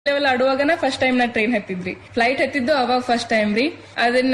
Level ಆಡುವಾಗನ first time ನಾ train ಹತ್ತಿದ್ರಿ ಫ್ಲೈಟ್ ಹತ್ತಿದ್ದು ಅವಾಗ ಫಸ್ಟ್ ಟೈಮ್ ರೀ ಅದನ್ನ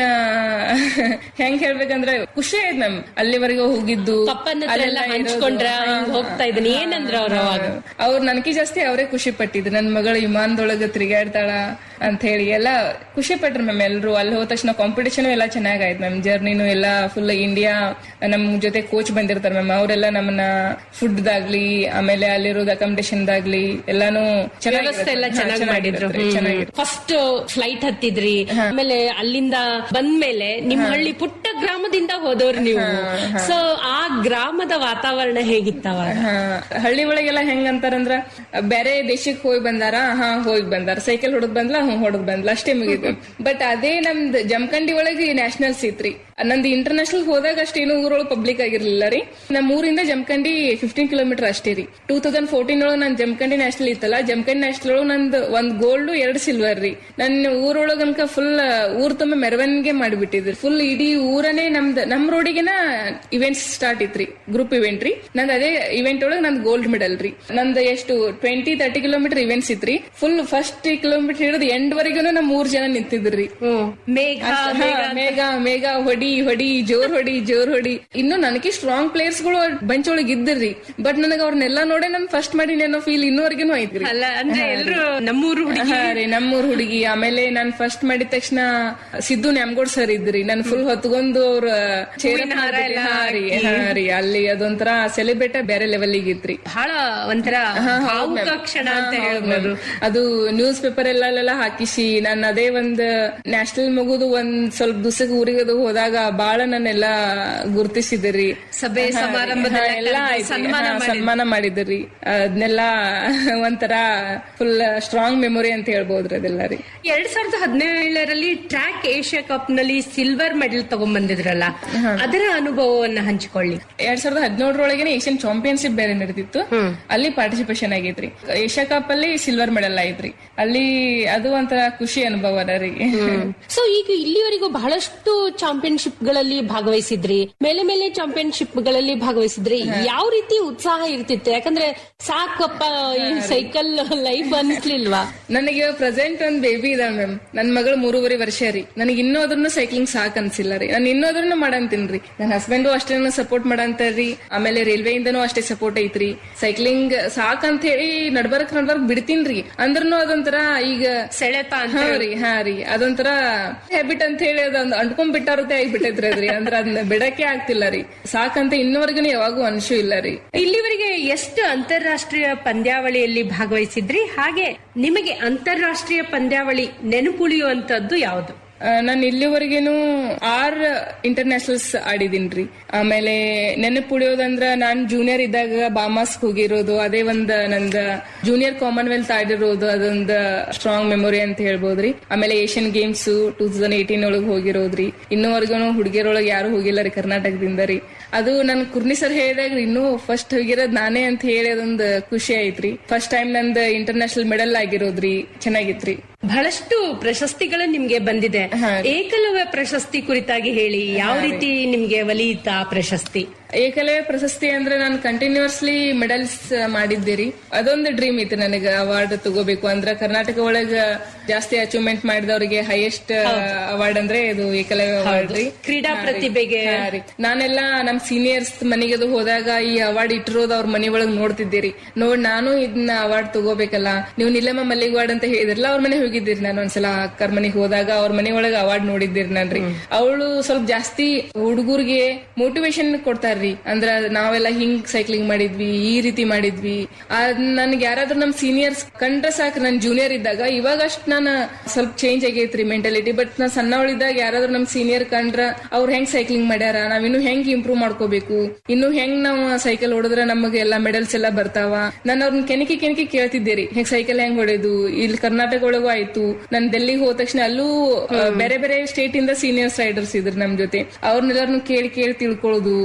ಹೆಂಗ್ ಹೇಳ್ಬೇಕಂದ್ರೆ ಖುಷಿ ಆಯ್ತು ನಮ್ ಅಲ್ಲಿವರೆಗೂ ಹೋಗಿದ್ದು ಪಪ್ಪನ ಹತ್ರ ಎಲ್ಲ ಅಲ್ಲೆಲ್ಲ ಇರೋದು. ಹಂಚ್ಕೊಂಡ್ರ ಹಾ, ಹಿಂಗ್ ಹೋಗ್ತಾ ಇದೀನಿ ಏನಂದ್ರ ಅವ್ರ ಅವಾಗ ಅವ್ರು ನನ್ಕಿ ಜಾಸ್ತಿ ಅವರೇ ಖುಷಿ ಪಟ್ಟಿದ್ರು ನನ್ ಮಗಳು ವಿಮಾನದೊಳಗ ತಿರುಗಾಡ್ತಾಳ ಅಂತ ಹೇಳಿ ಎಲ್ಲ ಖುಷಿ ಪಟ್ರು ಮ್ಯಾಮ್ ಎಲ್ರು ಅಲ್ಲಿ ಹೋದ ತಕ್ಷಣ ಕಾಂಪಿಟೇಷನ್ ಎಲ್ಲ ಚೆನ್ನಾಗಾಯ್ತು ಮ್ಯಾಮ್ ಜರ್ನಿನು ಎಲ್ಲ ಫುಲ್ ಇಂಡಿಯಾ ನಮ್ ಜೊತೆ ಕೋಚ್ ಬಂದಿರ್ತಾರೆ ಮ್ಯಾಮ್ ಅವರೆಲ್ಲ ನಮ್ಮನ್ನ ಫುಡ್ ದಾಗ್ಲಿ ಆಮೇಲೆ ಅಲ್ಲಿರೋದು ಅಕಾಮಿಡೇಷನ್ ದಾಗ್ಲಿ ಎಲ್ಲಾನು ವ್ಯವಸ್ಥೆ ಎಲ್ಲ ಚೆನ್ನಾಗಿ ಮಾಡಿದ್ರು ಚೆನ್ನಾಗಿರುತ್ತೆ ಫಸ್ಟ್ ಫ್ಲೈಟ್ ಹತ್ತಿದ್ರಿ ಆಮೇಲೆ ಅಲ್ಲಿಂದ ಬಂದ್ಮೇಲೆ ನಿಮ್ ಹಳ್ಳಿ ಪುಟ್ಟ ಗ್ರಾಮದಿಂದ ಹೋದವ್ರು ನೀವು ಸೊ ಆ ಗ್ರಾಮದ ವಾತಾವರಣ ಹೇಗಿತ್ತ ಅವಾಗ ಹಾ ಹಳ್ಳಿ ಒಳಗೆಲ್ಲ ಹೆಂಗ್ ಅಂತಾರಂದ್ರ ಬೇರೆ ದೇಶಕ್ಕೆ ಹೋಗಿ ಬಂದಾರ ಹಾ ಹೋಗಿ ಬಂದಾರ ಸೈಕಲ್ ಹೊಡದ್ ಬಂದ್ಲ ಹ್ಮ್ ಹೊಡದ್ ಬಂದ್ಲ ಅಷ್ಟೇ ಮುಗಿತು ಬಟ್ ಅದೇ ನಮ್ದ್ ಜಮಖಂಡಿ ಒಳಗೆ ನ್ಯಾಷನಲ್ಸ್ ಇತ್ರಿ ನಂದು ಇಂಟರ್ನ್ಯಾಷನಲ್ ಹೋದಾಗ ಅಷ್ಟೇನು ಊರೊಳಗೆ ಪಬ್ಲಿಕ್ ಆಗಿರ್ಲಿಲ್ಲ ರೀ ನಮ್ಮ ಊರಿಂದ ಜಮಖಂಡಿ ಫಿಫ್ಟೀನ್ ಕಿಲೋಮೀಟರ್ ಅಷ್ಟೇ ರೀ ಟೂ ತೌಸಂಡ್ ಫೋರ್ಟೀನ್ ಒಳಗೆ ನಾನು ಜಮಖಂಡಿ ನ್ಯಾಷನಲ್ ಇತ್ತಲ್ಲ ಜಮಖಂಡಿ ನ್ಯಾಷನಲ್ ಒಳಗೆ ನಂದು ಒಂದ್ ಗೋಲ್ಡ್ ಎರಡು ಸಿಲ್ವರ್ ರೀ ನನ್ನ ಊರೊಳಗ ಅನ್ಕ ಫುಲ್ ಊರ್ ತುಂಬ ಮೆರವಣಿಗೆ ಮಾಡಿಬಿಟ್ಟಿದ್ರಿ ಫುಲ್ ಇಡೀ ಊರನೇ ನಮ್ದು ನಮ್ ರೋಡಿಗೆನ ಇವೆಂಟ್ಸ್ ಸ್ಟಾರ್ಟ್ ಇತ್ರಿ ಗ್ರೂಪ್ ಇವೆಂಟ್ ರೀ ನಂದ್ ಅದೇ ಇವೆಂಟ್ ಒಳಗೆ ನಂದು ಗೋಲ್ಡ್ ಮೆಡಲ್ ರೀ ನಂದು ಎಷ್ಟು ಟ್ವೆಂಟಿ ತರ್ಟಿ ಕಿಲೋಮೀಟರ್ ಇವೆಂಟ್ಸ್ ಇತ್ರಿ ಫುಲ್ ಫಸ್ಟ್ ಕಿಲೋಮೀಟರ್ ಹಿಡಿದು ಎಂಡ್ ವರೆಗೂ ನಮ್ ಮೂರ್ ಜನ ನಿಂತಿದ್ರಿ ಮೇಘ ಹಾ, ಮೇಘ ಮೇಘ ಹೊಡಿ ಹೊಡಿ ಜೋರ್ ಹೊಡಿ ಜೋರ್ ಹೊಡಿ ಇನ್ನು ನನಗೆ ಸ್ಟ್ರಾಂಗ್ ಪ್ಲೇಯರ್ಸ್ ಗಳು ಬಂಚ್ ಒಳಗೆ ಇದ್ದಿರ್ರಿ ಬಟ್ ನನಗೆ ಅವ್ರನ್ನೆಲ್ಲ ನೋಡೇ ನನ್ ಫಸ್ಟ್ ಮಾಡಿ ಅನ್ನೋ ಫೀಲ್ ಇನ್ನೂವರೆಗೂ ಐತ್ರಿ ಅಲ್ಲ ಅಂದ್ರೆ ಎಲ್ರು ನಮ್ಮೂರು ಹುಡುಗಿ ಹಾ ರೀ ನಮ್ಮೂರ್ ಹುಡುಗಿ ಆಮೇಲೆ ನಾನ್ ಫಸ್ಟ್ ಮಾಡಿದ ತಕ್ಷಣ ಸಿದ್ದು ನ್ಯಾಮ್ಗೋಡ್ ಸರ್ ಇದ್ರಿ ನನ್ ಫುಲ್ ಹೊತ್ಕೊಂಡು ಅವ್ರ ಚೇರ್ ಹೂವಿನ ಹಾರ ಎಲ್ಲ ಹಾ ರೀ ಹಾ ರೀ ಅಲ್ಲಿ ಅದೊಂಥರ ಸೆಲೆಬ್ರೇಟ್ ಬೇರೆ ಲೆವೆಲ್ ಇತ್ರಿ ಬಹಳ ಒಂಥರ ಭಾವುಕ ಕ್ಷಣ ಅಂತ ಹೇಳ್ಬೋದು ಅದು ನ್ಯೂಸ್ ಪೇಪರ್ ಎಲ್ಲ ಹಾಕಿಸಿ ನಾನು ಅದೇ ಒಂದ್ ನ್ಯಾಷನಲ್ ಮಗುದು ಒಂದ್ ಸ್ವಲ್ಪ ದಿವಸಕ್ಕೆ ಊರಿಗೆ ಅದು ಹೋದಾಗ ಬಾಳ ನನ್ನೆಲ್ಲ ಗುರ್ತಿಸಿದ್ರಿ ಸಭೆ ಸಮಾರಂಭದೆಲ್ಲ ಎಲ್ಲ ಕರ್ದು ಆಯ್ತು. ಸನ್ಮಾನ ಹಾ, ಮಾಡಿದ್ರು. ಸನ್ಮಾನ ಮಾಡಿದ್ರಿ ಅದನ್ನೆಲ್ಲ ಒಂಥರ ಫುಲ್ ಸ್ಟ್ರಾಂಗ್ ಮೆಮೊರಿ ಅಂತ ಹೇಳ್ಬೋದ್ರಿ ಅದೆಲ್ಲ ರೀ ಎರಡ್ ಸಾವಿರದ ಹದಿನೇಳರಲ್ಲಿ ಟ್ರ್ಯಾಕ್ ಏಷ್ಯಾ ಕಪ್ ನಲ್ಲಿ ಸಿಲ್ವರ್ ಮೆಡಲ್ ತಗೊಂಡ್ಬಂದಿದ್ರಲ್ಲ ಅದರ ಅನುಭವವನ್ನ ಹಂಚಿಕೊಳ್ಳಿ ಎರಡ್ ಸಾವಿರದ ಹದಿನೇಳರೊಳಗೆ ಏಷ್ಯನ್ ಚಾಂಪಿಯನ್ಶಿಪ್ ಬೇರೆ ನಡೆದಿತ್ತು ಅಲ್ಲಿ ಪಾರ್ಟಿಸಿಪೇಷನ್ ಆಗೈತ್ರಿ ಏಷ್ಯಾ ಕಪ್ ಅಲ್ಲಿ ಸಿಲ್ವರ್ ಮೆಡಲ್ ಆಯ್ತ್ರಿ ಅಲ್ಲಿ ಅದು ಒಂಥರ ಖುಷಿ ಅನುಭವ ರೀ ಸೊ ಈಗ ಇಲ್ಲಿವರೆಗೂ ಬಹಳಷ್ಟು ಚಾಂಪಿಯನ್ಶಿಪ್ ಗಳಲ್ಲಿ ಭಾಗವಹಿಸಿದ್ರಿ ಮೇಲೆ ಮೇಲೆ ಚಾಂಪಿಯನ್ಶಿಪ್ ಗಳಲ್ಲಿ ಭಾಗವಹಿಸಿದ್ರಿ ಯಾವ ರೀತಿ ಉತ್ಸಾಹ ಇರ್ತಿತ್ತು ಯಾಕಂದ್ರೆ ಸಾಕಪ್ಪ ಈ ಸೈಕಲ್ ಲೈಫ್ ಅನ್ಸ್ಲಿಲ್ವಾ ನನಗೆ ಪ್ರೆಸೆಂಟ್ ಒಂದ್ ಬೇಬಿ ಇದಾಳ ಮ್ಯಾಮ್ ನನ್ ಮಗಳು ಮೂರುವರೆ ವರ್ಷ ರೀ ನನಗೆ ಇನ್ನೂ ಅದ್ರನ್ನ ಸೈಕ್ಲಿಂಗ್ ಸಾಕ್ ಅನ್ಸಿಲ್ಲ ರೀ ನಾನು ಇನ್ನೂ ಅದ್ರನ್ನ ಮಾಡಂತೀನ್ರಿ ನನ್ನ ಹಸ್ಬೆಂಡು ಅಷ್ಟೇ ಸಪೋರ್ಟ್ ಮಾಡಂತಾರ್ರಿ ಆಮೇಲೆ ರೈಲ್ವೆ ಇಂದನೂ ಅಷ್ಟೇ ಸಪೋರ್ಟ್ ಐತ್ರಿ ಸೈಕ್ಲಿಂಗ್ ಸಾಕ್ ಅಂತ ಹೇಳಿ ನಡ್ಬರ್ಕ್ ನಡ್ಬರ್ಕ್ ಬಿಡ್ತೀನ್ರಿ ಅಂದ್ರೂ ಅದೊಂಥರ ಈಗ ಸೆಳೆತ ಅಂತ ಹಾ ರೀ ಹಾ ರೀ ಅದೊಂಥರ ಹ್ಯಾಬಿಟ್ ಅಂತ ಹೇಳಿ ಅದೊಂದು ಅಂಟ್ಕೊಂಡ್ ಬಿಟ್ಟಾರತೆ ಆಗ್ಬಿಟ್ಟೈತ್ರಿ ಅದ್ರಿ ಅಂದ್ರ ಅದನ್ನ ಬಿಡಕ್ಕೆ ಆಗ್ತಿಲ್ಲ ರೀ ಸಾಕಂತ ಇನ್ನವರೆಗೂ ಯಾವಾಗೂ ಅನ್ಸೂ ಇಲ್ಲ ರೀ ಇಲ್ಲಿವರೆಗೆ ಎಷ್ಟು ಅಂತಾರಾಷ್ಟ್ರೀಯ ಪಂದ್ಯಾವಳಿಯಲ್ಲಿ ಭಾಗವಹಿಸಿದ್ರಿ ಹಾಗೆ ನಿಮಗೆ ಅಂತಾರಾಷ್ಟ್ರೀಯ ಪಂದ್ಯಾವಳಿ ನೆನಪುಳಿಯುವಂತದ್ದು ಯಾವುದು ನಾನು ಇಲ್ಲಿವರೆಗೇನು ಆರ್ ಇಂಟರ್ನ್ಯಾಷನಲ್ಸ್ ಆಡಿದೀನ್ರಿ ಆಮೇಲೆ ನೆನಪು ಉಳಿಯೋದಂದ್ರ ನಾನ್ ಜೂನಿಯರ್ ಇದ್ದಾಗ ಬಾಮಾಸ್ ಹೋಗಿರೋದು ಅದೇ ಒಂದ್ ನಂದ ಜೂನಿಯರ್ ಕಾಮನ್ವೆಲ್ತ್ ಆಡಿರೋದು ಅದೊಂದ್ ಸ್ಟ್ರಾಂಗ್ ಮೆಮೊರಿ ಅಂತ ಹೇಳ್ಬೋದ್ರಿ ಆಮೇಲೆ Asian games two thousand eighteen ಒಳಗ್ ಹೋಗಿರೋದ್ರಿ ಇನ್ನೂವರೆಗೂ ಹುಡುಗಿಯರೊಳಗೆ ಯಾರು ಹೋಗಿಲ್ಲ ರೀ ಕರ್ನಾಟಕದಿಂದ ರೀ ಅದು ನನ್ ಕುರ್ನಿ ಸರ್ ಹೇಳಿದಾಗ ಇನ್ನೂ ಫಸ್ಟ್ ಹೋಗಿರೋದ್ ನಾನೇ ಅಂತ ಹೇಳಿ ಅದೊಂದ್ ಖುಷಿ ಆಯ್ತ್ರಿ ಫಸ್ಟ್ ಟೈಮ್ ನಂದ್ ಇಂಟರ್ನ್ಯಾಷನಲ್ ಮೆಡಲ್ ಆಗಿರೋದ್ರಿ ಚೆನ್ನಾಗಿತ್ರಿ ಬಹಳಷ್ಟು ಪ್ರಶಸ್ತಿಗಳು ನಿಮ್ಗೆ ಬಂದಿದೆ ಹಾ. ಏಕಲವ್ಯ ಪ್ರಶಸ್ತಿ ಕುರಿತಾಗಿ ಹೇಳಿ ಯಾವ ರೀತಿ ನಿಮ್ಗೆ ಒಲಿಯಿತ ಆ ಪ್ರಶಸ್ತಿ ಏಕಲವ್ಯ ಪ್ರಶಸ್ತಿ ಅಂದ್ರೆ ನಾನು ಕಂಟಿನ್ಯೂಸ್ಲಿ ಮೆಡಲ್ಸ್ ಮಾಡಿದ್ದೀರಿ ಅದೊಂದು ಡ್ರೀಮ್ ಇತ್ತು ನನಗೆ ಅವಾರ್ಡ್ ತಗೋಬೇಕು ಅಂದ್ರೆ ಕರ್ನಾಟಕ ಒಳಗ ಜಾಸ್ತಿ ಅಚೀವ್ಮೆಂಟ್ ಮಾಡಿದವರಿಗೆ ಹೈಯೆಸ್ಟ್ ಅವಾರ್ಡ್ ಅಂದ್ರೆ ಇದು ಏಕಲವ್ಯ ಅವಾರ್ಡ್ ರೀ ಕ್ರೀಡಾ ಪ್ರತಿಭೆಗೆ ಹಾ ರೀ. ನಾನೆಲ್ಲ ನಮ್ ಸೀನಿಯರ್ಸ್ ಮನೆಗೆ ಅದು ಹೋದಾಗ ಈ ಅವಾರ್ಡ್ ಇಟ್ಟಿರೋದು ಅವ್ರ ಮನೆ ಒಳಗ್ ನೋಡ್ತಿದ್ದೀರಿ ನೋಡ್ ನಾನು ಇದನ್ನ ಅವಾರ್ಡ್ ತಗೋಬೇಕಲ್ಲ ನೀವು ನಿಲ್ಲಮ್ಮ ಮಲ್ಲಿಗವಾಡ್ ಅಂತ ಹೇಳಿದ್ರಲ್ಲ ಅವ್ರ ಮನೆ ಹೋಗಿದ್ದೀರಿ ನಾನು ಒಂದ್ಸಲ ಅಕ್ಕರ್ ಮನೆಗೆ ಹೋದಾಗ ಅವ್ರ ಮನೆ ಒಳಗ ಅವಾರ್ಡ್ ನೋಡಿದ್ದೀರಿ ನಾನ್ರಿ ಅವಳು ಸ್ವಲ್ಪ ಜಾಸ್ತಿ ಹುಡುಗರಿಗೆ ಮೋಟಿವೇಶನ್ ಕೊಡ್ತಾರ್ರಿ ಅಂದ್ರ ನಾವೆಲ್ಲ ಹಿಂಗ್ ಸೈಕ್ಲಿಂಗ್ ಮಾಡಿದ್ವಿ ಈ ರೀತಿ ಮಾಡಿದ್ವಿ ಅದ್ ನನ್ಗೆ ಯಾರಾದ್ರೂ ನಮ್ ಸೀನಿಯರ್ಸ್ ಕಂಡ್ರೆ ಸಾಕು ನನ್ ಜೂನಿಯರ್ ಇದ್ದಾಗ ಇವಾಗ ಅಷ್ಟ್ ನಾನು ಸ್ವಲ್ಪ ಚೇಂಜ್ ಆಗೈತ್ರಿ ಮೆಂಟಾಲಿಟಿ ಬಟ್ ನಾ ಸಣ್ಣವಳಿದ್ದಾಗ ಯಾರಾದ್ರೂ ನಮ್ ಸೀನಿಯರ್ ಕಂಡ್ರ ಅವ್ರ ಹೆಂಗ್ ಸೈಕ್ಲಿಂಗ್ ಮಾಡ್ಯಾರ ನಾವ್ ಇನ್ನು ಹೆಂಗ್ ಇಂಪ್ರೂವ್ ಮಾಡ್ಕೋಬೇಕು ಇನ್ನು ಹೆಂಗ್ ನಾವು ಸೈಕಲ್ ಹೊಡೆದ್ರೆ ನಮಗೆ ಎಲ್ಲಾ ಮೆಡಲ್ಸ್ ಎಲ್ಲ ಬರ್ತಾವ ನಾನು ಅವ್ರನ್ನ ಕೆನಕಿ ಕೆನಕಿ ಕೇಳ್ತಿದ್ದೀರಿ ಹೆಂಗ್ ಸೈಕಲ್ ಹೆಂಗ್ ಹೊಡೆದು ಇಲ್ಲಿ ಕರ್ನಾಟಕ ಒಳಗೂ ಆಯ್ತು ನಾನ್ ಡೆಲ್ಲಿಗೆ ಹೋದ ತಕ್ಷಣ ಅಲ್ಲೂ ಆ, ಬೇರೆ ಬೇರೆ ಸ್ಟೇಟ್ ಇಂದ ಸೀನಿಯರ್ಸ್ ರೈಡರ್ಸ್ ಇದ್ರು ನಮ್ ಜೊತೆ ಅವ್ರನ್ನೆಲ್ಲರನ್ನು ಕೇಳಿ ಕೇಳಿ ತಿಳ್ಕೊಳ್ಳೋದು ಒಂದ್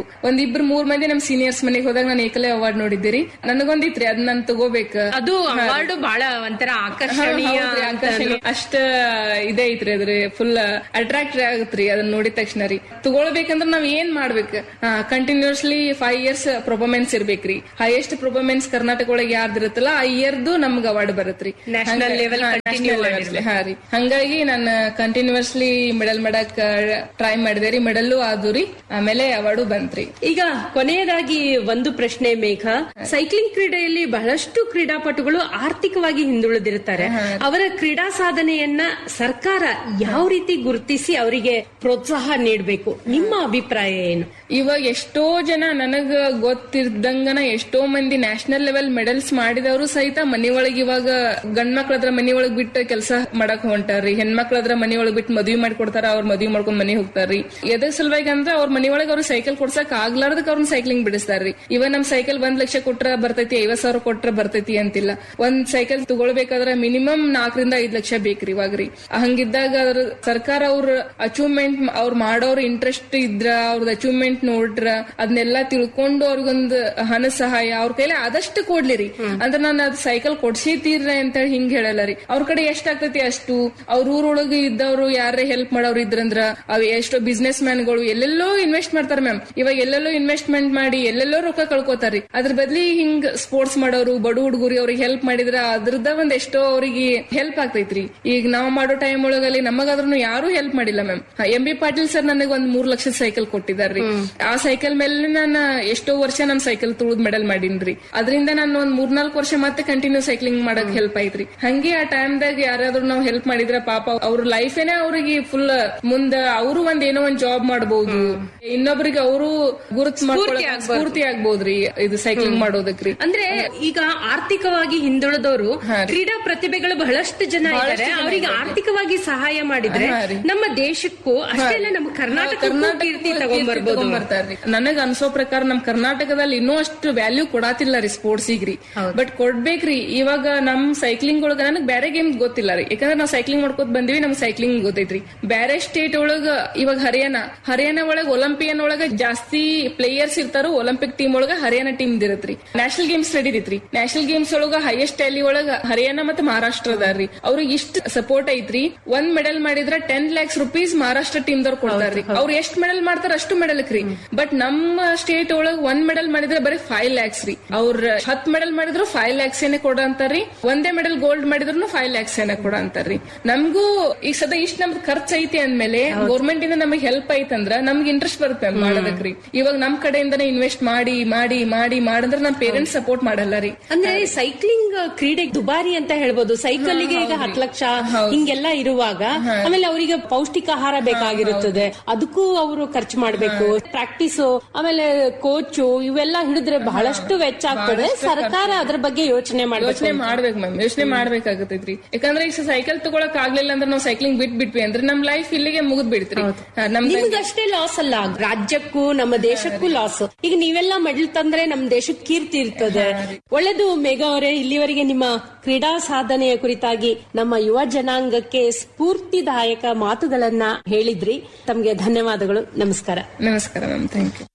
ಇಬ್ರು ಮೂರ್ ಮಂದಿ ನಮ್ ಸೀನಿಯರ್ಸ್ ಮನೆಗೆ ಹೋದಾಗ ನಾನು ಏಕಲೇ ಅವಾರ್ಡ್ ನೋಡಿದ್ದೀರಿ ನನಗೊಂದಿತ್ರಿ ಅದ್ ನಾನ್ ತಗೋಬೇಕ ಅದು ಅವಾರ್ಡ್ ಬಹಳ ಒಂಥರ ಆಕರ್ಷಣೀಯ ಹೌದ್ರಿ, ಆಕರ್ಷಣೀಯ. ಅಷ್ಟ ಇದೇ ಐತ್ರಿ ಅದ್ರಿ ಫುಲ್ ಅಟ್ರಾಕ್ಟ್ ಆಗತ್ರಿ ಅದನ್ನ ನೋಡಿದ ತಕ್ಷಣ ರೀ ತಗೊಳ್ಬೇಕಂದ್ರ ನಾವ್ ಏನ್ ಮಾಡ್ಬೇಕು ಕಂಟಿನ್ಯೂಸ್ಲಿ ಫೈವ್ ಇಯರ್ಸ್ ಪ್ರೊಫಾರ್ಮೆನ್ಸ್ ಇರ್ಬೇಕ್ರಿ ಹೈಯೆಸ್ಟ್ ಪ್ರೊಫಾರ್ಮೆನ್ಸ್ ಕರ್ನಾಟಕ ಒಳಗೆ ಯಾರ್ದಿರುತ್ತಲ್ಲ ಆ ಇಯರ್ದು ನಮ್ಗೆ ಅವಾರ್ಡ್ ಬರುತ್ರಿ National level continue ಹಾ ರೀ ಹಂಗಾಗಿ ನಾನು ಕಂಟಿನ್ಯೂಸ್ಲಿ ಮೆಡಲ್ ಮಾಡಕ್ ಟ್ರೈ ಮಾಡಿದೆ ರೀ ಮೆಡಲ್ಲು ಆದು ರೀ ಆಮೇಲೆ ಅವಾರ್ಡು ಬಂತ್ರಿ ಈಗ ಕೊನೆಯದಾಗಿ ಒಂದು ಪ್ರಶ್ನೆ ಮೇಘ ಸೈಕ್ಲಿಂಗ್ ಕ್ರೀಡೆಯಲ್ಲಿ ಬಹಳಷ್ಟು ಕ್ರೀಡಾಪಟುಗಳು ಆರ್ಥಿಕವಾಗಿ ಹಿಂದುಳಿದಿರುತ್ತಾರೆ ಅವರ ಕ್ರೀಡಾ ಸಾಧನೆಯನ್ನ ಸರ್ಕಾರ ಯಾವ ರೀತಿ ಗುರುತಿಸಿ ಅವರಿಗೆ ಪ್ರೋತ್ಸಾಹ ನೀಡಬೇಕು ನಿಮ್ಮ ಅಭಿಪ್ರಾಯ ಏನು ಇವಾಗ ಎಷ್ಟೋ ಜನ ನನಗ ಗೊತ್ತಿದ್ದಂಗನ ಎಷ್ಟೋ ಮಂದಿ ನ್ಯಾಷನಲ್ ಲೆವೆಲ್ ಮೆಡಲ್ಸ್ ಮಾಡಿದವರು ಸಹಿತ ಮನಿ ಒಳಗ್ ಇವಾಗ ಗಂಡ್ ಮಕ್ಳದ್ರ ಮನಿ ಒಳಗ್ ಬಿಟ್ಟು ಕೆಲಸ ಮಾಡಕ್ ಹೊಂಟಾರ್ರಿ ಹೆಣ್ಮಕ್ಳದ್ರ ಮನಿ ಒಳಗ್ ಬಿಟ್ಟು ಮದ್ವಿ ಮಾಡ್ಕೊಡ್ತಾರ ಅವ್ರ ಮದ್ವಿ ಮಾಡ್ಕೊಂಡ್ ಮನಿ ಹೋಗ್ತಾರ್ರಿ ಎದ್ರ ಸಲುವಾಗಿ ಅಂದ್ರೆ ಅವ್ರ ಮನಿ ಒಳಗ್ ಅವ್ರ ಸೈಕಲ್ ಕೊಡ್ಸಕ್ ಆಗ್ಲಾರ್ದಕ್ ಅವ್ರನ್ನ ಸೈಕ್ಲಿಂಗ್ ಬಿಡಿಸ್ತಾರ್ರಿ ಇವಾಗ ನಮ್ ಸೈಕಲ್ ಒಂದ್ ಲಕ್ಷ ಕೊಟ್ರ ಬರ್ತೈತಿ ಐವತ್ ಸಾವಿರ ಕೊಟ್ರ ಬರ್ತೈತಿ ಅಂತಿಲ್ಲ ಒಂದ್ ಸೈಕಲ್ ತಗೊಳ್ಬೇಕಾದ್ರೆ ಮಿನಿಮಮ್ ನಾಲ್ಕರಿಂದ ಐದ್ ಲಕ್ಷ ಬೇಕ್ರಿ ಇವಾಗ್ರಿ ಹಂಗಿದ್ದಾಗ ಅದ್ರ ಸರ್ಕಾರ ಅವ್ರ ಅಚೀವ್ಮೆಂಟ್ ಅವ್ರ ಮಾಡೋರ್ ಇಂಟ್ರೆಸ್ಟ್ ಇದ್ರ ಅವ್ರದ್ ಅಚೀವ್ಮೆಂಟ್ ನೋಡ್ರ ಅದನ್ನೆಲ್ಲ ತಿಳ್ಕೊಂಡು ಅವ್ರಿಗೊಂದು ಹಣ ಸಹಾಯ ಅವ್ರ ಕೈಲಿ ಆದಷ್ಟು ಕೊಡ್ಲಿರಿ ಅಂದ್ರೆ ನಾನು ಅದ್ ಸೈಕಲ್ ಕೊಡ್ಸಿ ತೀರ್ರೆ ಅಂತ ಹೇಳಿ ಹಿಂಗ್ ಹೇಳಲ್ಲ ರೀ ಅವ್ರ ಕಡೆ ಎಷ್ಟ್ ಆಗ್ತೈತಿ ಅಷ್ಟು ಅವ್ರ ಊರೊಳಗೆ ಇದ್ದವ್ರು ಯಾರೇ ಹೆಲ್ಪ್ ಮಾಡೋರು ಇದ್ರಂದ್ರ ಅವ್ ಎಷ್ಟೋ ಬಿಸ್ನೆಸ್ ಮ್ಯಾನ್ಗಳು ಎಲ್ಲೆಲ್ಲೋ ಇನ್ವೆಸ್ಟ್ ಮಾಡ್ತಾರ ಮ್ಯಾಮ್ ಇವಾಗ ಎಲ್ಲೆಲ್ಲೋ ಇನ್ವೆಸ್ಟ್ಮೆಂಟ್ ಮಾಡಿ ಎಲ್ಲೆಲ್ಲೋ ರೊಕ್ಕ ಕಳ್ಕೊತಾರಿ ಅದ್ರ ಬದ್ಲಿ ಹಿಂಗ್ ಸ್ಪೋರ್ಟ್ಸ್ ಮಾಡೋರು ಬಡ ಹುಡುಗರಿ ಅವ್ರಿಗೆ ಹೆಲ್ಪ್ ಮಾಡಿದ್ರ ಅದ್ರದ ಒಂದ್ ಎಷ್ಟೋ ಅವ್ರಿಗೆ ಹೆಲ್ಪ್ ಆಗ್ತೈತ್ರಿ ಈಗ ನಾವ್ ಮಾಡೋ ಟೈಮ್ ಒಳಗಲ್ಲಿ ನಮಗಾದ್ರೂ ಯಾರು ಹೆಲ್ಪ್ ಮಾಡಿಲ್ಲ ma'am M B Patil sir ನನಗೆ ಒಂದ್ ಮೂರ್ ಲಕ್ಷದ ಸೈಕಲ್ ಕೊಟ್ಟಿದಾರ್ರಿ ಆ ಸೈಕಲ್ ಮೇಲೆ ನಾನು ಎಷ್ಟೋ ವರ್ಷ ನಮ್ ಸೈಕಲ್ ತುಳಿದ್ ಮೆಡಲ್ ಮಾಡೀನ್ರಿ ಅದರಿಂದ ನಾನು ಒಂದ್ ಮೂರ್ನಾಲ್ಕು ವರ್ಷ ಮತ್ತೆ ಕಂಟಿನ್ಯೂ ಸೈಕ್ಲಿಂಗ್ ಮಾಡಕ್ ಹೆಲ್ಪ್ ಐತ್ರಿ ಹಂಗೆ ಆ ಟೈಮ್ದಾಗ ಯಾರಾದ್ರೂ ನಾವ್ ಹೆಲ್ಪ್ ಮಾಡಿದ್ರ ಪಾಪ ಅವ್ರ ಲೈಫೇನೆ ಅವ್ರಿಗೆ ಫುಲ್ ಮುಂದ ಅವರು ಒಂದ್ ಏನೋ ಒಂದ್ ಜಾಬ್ ಮಾಡಬಹುದು ಇನ್ನೊಬ್ರಿಗೆ ಅವರು ಗುರುತ್ ಮಾಡ್ಕೊಳಕ್ ಸ್ಫೂರ್ತಿ ಆಗ್ಬೋದ್ರಿ ಇದು ಸೈಕ್ಲಿಂಗ್ ಮಾಡೋದಕ್ರಿ ಅಂದ್ರೆ ಈಗ ಆರ್ಥಿಕವಾಗಿ ಹಿಂದುಳಿದವರು ಹಾ ರೀ. ಕ್ರೀಡಾ ಪ್ರತಿಭೆಗಳು ಬಹಳಷ್ಟು ಜನ ಇದ್ದಾರೆ ಅವರಿಗೆ ಆರ್ಥಿಕವಾಗಿ ಸಹಾಯ ಮಾಡಿದ್ರೆ ಹಾ ರೀ. ನಮ್ಮ ದೇಶಕ್ಕೂ ಅಷ್ಟೇ ಅಲ್ಲ ನಮ್ಮ ಕರ್ನಾಟಕಕ್ಕೂ ಕೀರ್ತಿ ತಗೊಂಡ್ಬರ್ಬೋದು ತಗೊಂಡ್ಬರ್ತಾರ್ರಿ ನನಗ ಅನ್ಸೋ ಪ್ರಕಾರ ನಮ್ ಕರ್ನಾಟಕದಲ್ಲಿ ಇನ್ನೂ ಅಷ್ಟು ವ್ಯಾಲ್ಯೂ ಕೊಡಾತಿಲ್ಲ ರೀ ಸ್ಪೋರ್ಟ್ಸ್ ರೀ ಬಟ್ ಕೊಡ್ಬೇಕ್ರಿ ಇವಾಗ ನಮ್ ಸೈಕ್ಲಿಂಗ್ ಒಳಗ ನನಗ್ ಬೇರೆ ಗೇಮ್ ಗೊತ್ತಿಲ್ಲ ರೀ ಯಾಕಂದ್ರೆ ನಾವ್ ಸೈಕ್ಲಿಂಗ್ ಮಾಡ್ಕೊತ ಬಂದಿವಿ ನಮ್ಗ್ ಸೈಕ್ಲಿಂಗ್ ಗೊತ್ತೈತ್ರಿ ಬೇರೆ ಸ್ಟೇಟ್ ಒಳಗ ಇವಾಗ ಹರಿಯಾಣ ಹರಿಯಾಣ ಒಳಗ ಒಲಿಂಪಿಯನ್ ಒಳಗ ಜಾಸ್ತಿ ಪ್ಲೇಯರ್ಸ್ ಇರ್ತಾರೋ ಒಲಿಂಪಿಕ್ ಟೀಮ್ ಒಳಗ ಹರಿಯಾಣ ಟೀಮ್ ಇರತ್ರಿ ನ್ಯಾಷನಲ್ ಗೇಮ್ಸ್ ನಡೀತೈತ್ರಿ ನ್ಯಾಷನಲ್ ಗೇಮ್ಸ್ ಒಳಗ ಹೈಯೆಸ್ಟ್ ಟ್ಯಾಲಿ ಒಳಗ ಹರಿಯಾಣ ಮತ್ತೆ ಮಹಾರಾಷ್ಟ್ರ ಅದಾರ್ರಿ ಅವ್ರಿಗೆ ಇಷ್ಟ ಸಪೋರ್ಟ್ ಐತ್ರಿ ಒಂದ್ ಮೆಡಲ್ ಮಾಡಿದ್ರ ten lakhs rupees Maharashtra team ದವ್ರು ಕೊಡ್ತಾರ್ರಿ ಅವ್ರು ಎಷ್ಟ್ ಮೆಡಲ್ ಮಾಡ್ತಾರ ಅಷ್ಟು ಮೆಡಲ್ ರೀ ಬಟ್ ನಮ್ಮ ಸ್ಟೇಟ್ ಒಳಗ ಒಂದ್ ಮೆಡಲ್ ಮಾಡಿದ್ರೆ ಬರೀ ಫೈವ್ ಲ್ಯಾಕ್ಸ್ ರೀ ಅವ್ರ ಹತ್ ಮೆಡಲ್ ಮಾಡಿದ್ರು ಫೈವ್ ಲ್ಯಾಕ್ಸ್ ಏನೇ ಕೊಡ ಅಂತಾರ್ರಿ ಒಂದೇ ಮೆಡಲ್ ಗೋಲ್ಡ್ ಮಾಡಿದ್ರು ಫೈವ್ ಲ್ಯಾಕ್ಸ್ ಏನೇ ಕೊಡ ಅಂತಾರ್ರಿ ನಮಗೂ ಈಗ ಸದಾ ಇಷ್ಟ ನಮ್ದು ಖರ್ಚು ಐತಿ ಅಂದ್ಮೇಲೆ ಗೌರ್ಮೆಂಟ್ ಇಂದ ನಮಗೆ ಹೆಲ್ಪ್ ಐತಂದ್ರ ನಮ್ಗೆ ಇಂಟ್ರೆಸ್ಟ್ ಬರುತ್ತೆ ಮಾಡೋದಕ್ರಿ ಇವಾಗ ನಮ್ ಕಡೆಯಿಂದನೇ ಇನ್ವೆಸ್ಟ್ ಮಾಡಿ ಮಾಡಿ ಮಾಡಿ ಮಾಡಂದ್ರ ನಮ್ ಪೇರೆಂಟ್ಸ್ ಸಪೋರ್ಟ್ ಮಾಡಲ್ಲ ರೀ ಅಂದ್ರೆ ಸೈಕ್ಲಿಂಗ್ ಕ್ರೀಡೆ ದುಬಾರಿ ಅಂತ ಹೇಳ್ಬೋದು ಸೈಕಲ್ಗೆ ಈಗ ಹತ್ತು ಲಕ್ಷ ಹಿಂಗೆಲ್ಲ ಇರುವಾಗ ಆಮೇಲೆ ಅವರಿಗೆ ಪೌಷ್ಟಿಕಾಹಾರ ಬೇಕಾಗಿರುತ್ತದೆ ಅದಕ್ಕೂ ಅವರು ಖರ್ಚು ಮಾಡ್ಬೇಕು ಪ್ರಾಕ್ಟೀಸ್ ಆಮೇಲೆ ಕೋಚು ಇವೆಲ್ಲ ಹಿಡಿದ್ರೆ ಬಹಳಷ್ಟು ವೆಚ್ಚ ಆಗ್ತದೆ ಸರ್ಕಾರ ಅದ್ರ ಬಗ್ಗೆ ಯೋಚನೆ ಮಾಡ್ಬೇಕು ಯೋಚನೆ ಮಾಡ್ಬೇಕು ಮ್ಯಾಮ್ ಯೋಚನೆ ಮಾಡ್ಬೇಕಾಗತೈತ್ರಿ ಯಾಕಂದ್ರೆ ಈಗ ಸೈಕಲ್ ತಗೊಳಕ್ ಆಗ್ಲಿಲ್ಲ ಅಂದ್ರೆ ನಾವು ಸೈಕ್ಲಿಂಗ್ ಬಿಟ್ ಬಿಟ್ವಿ ಅಂದ್ರೆ ನಮ್ ಲೈಫ್ ಇಲ್ಲಿಗೆ ಮುಗಿದ್ ಬಿಡ್ತ್ರಿ ಹಾ, ನಮ್ ನಿಮ್ಗಷ್ಟೇ ಲಾಸ್ ಅಲ್ಲ ರಾಜ್ಯಕ್ಕೂ ನಮ್ಮ ದೇಶಕ್ಕೂ ಲಾಸ್ ಈಗ ನೀವೆಲ್ಲ ಮೆಡಲ್ ತಂದ್ರೆ ನಮ್ ದೇಶಕ್ಕೆ ಕೀರ್ತಿ ಇರ್ತದೆ ಒಳ್ಳೇದು ಮೇಘ ಅವರೇ ಇಲ್ಲಿವರೆಗೆ ನಿಮ್ಮ ಕ್ರೀಡಾ ಸಾಧನೆಯ ಕುರಿತಾಗಿ ನಮ್ಮ ಯುವ ಜನಾಂಗಕ್ಕೆ ಸ್ಫೂರ್ತಿದಾಯಕ ಮಾತುಗಳನ್ನ ಹೇಳಿದ್ರಿ ತಮ್ಗೆ ಧನ್ಯವಾದಗಳು ನಮಸ್ಕಾರ ನಮಸ್ಕಾರ ಮ್ಯಾಮ್ ಥ್ಯಾಂಕ್ ಯು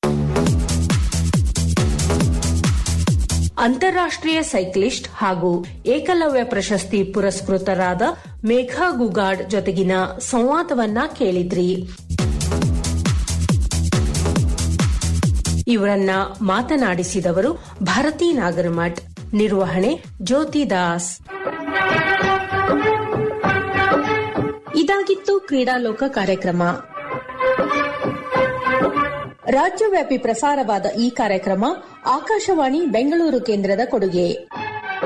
ಅಂತಾರಾಷ್ಟ್ರೀಯ ಸೈಕ್ಲಿಸ್ಟ್ ಹಾಗೂ ಏಕಲವ್ಯ ಪ್ರಶಸ್ತಿ ಪುರಸ್ಕೃತರಾದ ಮೇಘಾ ಗುಗಾಡ್ ಜೊತೆಗಿನ ಸಂವಾದವನ್ನ ಕೇಳಿದ್ರಿ ಇವರನ್ನ ಮಾತನಾಡಿಸಿದವರು ಭಾರತಿ ನಾಗರಮಠ್ ನಿರ್ವಹಣೆ ಜ್ಯೋತಿ ದಾಸ್ ಇದಾಗಿತ್ತು ಕ್ರೀಡಾಲೋಕ ಕಾರ್ಯಕ್ರಮ ರಾಜ್ಯವ್ಯಾಪಿ ಪ್ರಸಾರವಾದ ಈ ಕಾರ್ಯಕ್ರಮ ಆಕಾಶವಾಣಿ ಬೆಂಗಳೂರು ಕೇಂದ್ರದ ಕೊಡುಗೆ